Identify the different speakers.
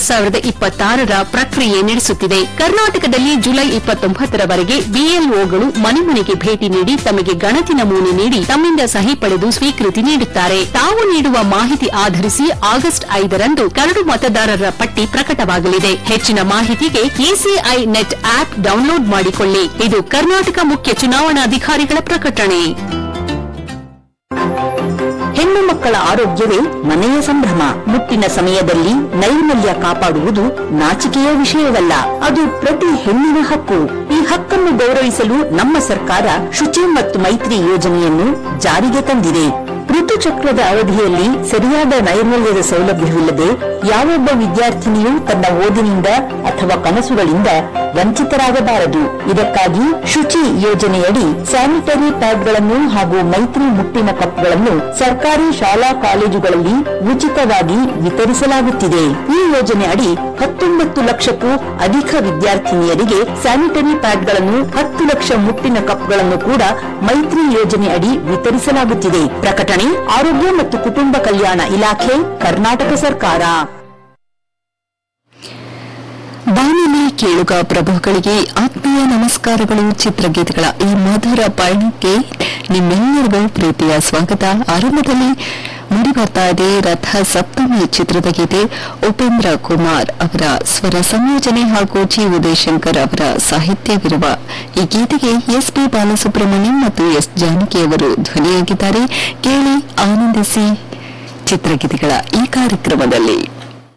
Speaker 1: ಸಾವಿರದ ಇಪ್ಪತ್ತಾರರ ಪ್ರಕ್ರಿಯೆ ನಡೆಸುತ್ತಿದೆ ಕರ್ನಾಟಕದಲ್ಲಿ ಜುಲೈ ಇಪ್ಪತ್ತೊಂಬತ್ತರವರೆಗೆ ಬಿಎಲ್ಒಗಳು ಮನೆ ಮನೆಗೆ ಭೇಟಿ ನೀಡಿ ತಮಗೆ ಗಣತಿ ನಮೂನೆ ನೀಡಿ ತಮ್ಮಿಂದ ಸಹಿ ಪಡೆದು ಸ್ವೀಕೃತಿ ನೀಡುತ್ತಾರೆ ತಾವು ನೀಡುವ ಮಾಹಿತಿ ಆಧರಿಸಿ ಆಗಸ್ಟ್ ಐದರಂದು ಕರಡು ಮತದಾರರ ಪಟ್ಟಿ ಪ್ರಕಟವಾಗಲಿದೆ ಹೆಚ್ಚಿನ ಮಾಹಿತಿಗೆ ಇಸಿಐ ನೆಟ್ ಆಪ್ ಡೌನ್ಲೋಡ್ ಮಾಡಿಕೊಳ್ಳಿ ಇದು ಕರ್ನಾಟಕ ಮುಖ್ಯ ಚುನಾವಣಾಧಿಕಾರಿಗಳ ಪ್ರಕಟಣೆ
Speaker 2: ಹೆಣ್ಣು ಮಕ್ಕಳ ಆರೋಗ್ಯವೇ ಮನೆಯ ಸಂಭ್ರಮ ಮುಟ್ಟಿನ ಸಮಯದಲ್ಲಿ ನೈರ್ಮಲ್ಯ ಕಾಪಾಡುವುದು ನಾಚಿಕೆಯ ವಿಷಯವಲ್ಲ ಅದು ಪ್ರತಿ ಹೆಣ್ಣಿನ ಹಕ್ಕು ಈ ಹಕ್ಕನ್ನು ಗೌರವಿಸಲು ನಮ್ಮ ಸರ್ಕಾರ ಶುಚಿ ಮತ್ತು ಮೈತ್ರಿ ಯೋಜನೆಯನ್ನು ಜಾರಿಗೆ ತಂದಿದೆ ಋತುಚಕ್ರದ ಅವಧಿಯಲ್ಲಿ ಸರಿಯಾದ ನೈರ್ಮಲ್ಯದ ಸೌಲಭ್ಯವಿಲ್ಲದೆ ಯಾವೊಬ್ಬ ವಿದ್ಯಾರ್ಥಿನಿಯೂ ತನ್ನ ಓದಿನಿಂದ ಅಥವಾ ಕನಸುಗಳಿಂದ ವಂಚಿತರಾಗಬಾರದು ಇದಕ್ಕಾಗಿ ಶುಚಿ ಯೋಜನೆಯಡಿ ಸ್ಯಾನಿಟರಿ ಪ್ಯಾಡ್ಗಳನ್ನು ಹಾಗೂ ಮೈತ್ರಿ ಮುಟ್ಟಿನ ಕಪ್ಗಳನ್ನು ಸರ್ಕಾರಿ ಶಾಲಾ ಕಾಲೇಜುಗಳಲ್ಲಿ ಉಚಿತವಾಗಿ ವಿತರಿಸಲಾಗುತ್ತಿದೆ ಈ ಯೋಜನೆ ಅಡಿ ಹತ್ತೊಂಬತ್ತು ಲಕ್ಷಕ್ಕೂ ಅಧಿಕ ವಿದ್ಯಾರ್ಥಿನಿಯರಿಗೆ ಸ್ಯಾನಿಟರಿ ಪ್ಯಾಡ್ಗಳನ್ನು ಹತ್ತು ಲಕ್ಷ ಮುಟ್ಟಿನ ಕಪ್ಗಳನ್ನು ಕೂಡ ಮೈತ್ರಿ ಯೋಜನೆ ಅಡಿ ವಿತರಿಸಲಾಗುತ್ತಿದೆ ಪ್ರಕಟಣೆ ಆರೋಗ್ಯ ಮತ್ತು ಕುಟುಂಬ ಕಲ್ಯಾಣ ಇಲಾಖೆ ಕರ್ನಾಟಕ ಸರ್ಕಾರ
Speaker 1: ಬಾನುಲಿ ಕೇಳುಗ ಪ್ರಭುಗಳಿಗೆ ಆತ್ಮೀಯ ನಮಸ್ಕಾರಗಳು ಚಿತ್ರಗೀತೆಗಳ ಈ ಮಧುರ ಪಯಣಕ್ಕೆ ನಿಮ್ಮೆಲ್ಲರಿಗೂ ಪ್ರೀತಿಯ ಸ್ವಾಗತ ಆರಂಭದಲ್ಲಿ ಮೂಡಿ ಬರ್ತಾ ಇದೆ ರಥ ಸಪ್ತಮಿ ಚಿತ್ರದ ಗೀತೆ ಉಪೇಂದ್ರ ಕುಮಾರ್ ಅವರ ಸ್ವರ ಸಂಯೋಜನೆ ಹಾಗೂ ಜಿ ಉದಯಶಂಕರ್ ಅವರ ಸಾಹಿತ್ಯವಿರುವ ಈ ಗೀತೆಗೆ ಎಸ್ ಪಿ ಬಾಲಸುಬ್ರಹ್ಮಣ್ಯಂ ಮತ್ತು ಎಸ್ ಜಾನಕಿ ಅವರು ಧ್ವನಿಯಾಗಿದ್ದಾರೆ ಕೇಳಿ ಆನಂದಿಸಿ ಚಿತ್ರಗೀತೆಗಳ ಈ ಕಾರ್ಯಕ್ರಮದಲ್ಲಿ